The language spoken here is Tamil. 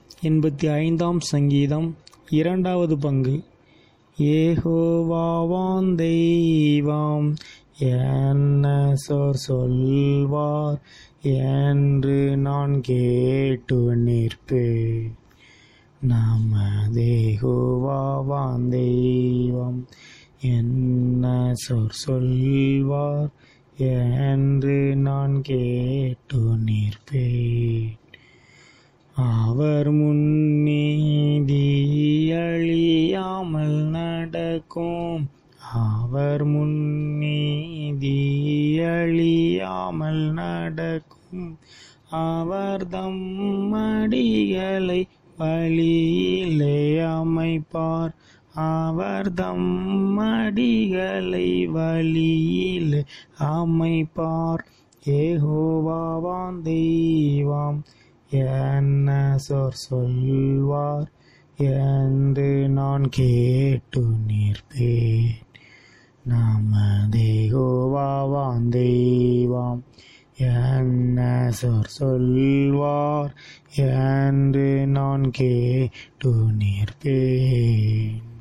எண்பத்தி ஐந்தாம் சங்கீதம் இரண்டாவது பங்கு ஏகோவாவான் தெய்வம் என்ன சொற் சொல்வார் என்று நான் கேட்டு நிற்பேன் நமதேகோவாவான் தெய்வம் என்ன சொற் சொல்வார் என்று நான் கேட்டு நிற்பேன் அவர் முன்னீதி அழியாமல் நடக்கும் அவர் முன்னீதி அழியாமல் நடக்கும் அவர் தம் அடிகளை வழியிலே அமைப்பார் அவர் தம் அடிகளை வழியிலே அமைப்பார் ஏகோவாவான் தெய்வம் என்ன சொற் சொல்வார் என்று நான் கேட்டு நிற்பேன் நமதேகோவாவான் தெய்வம் என்ன சொற் சொல்வார் என்று நான் கேட்டு நிற்பேன்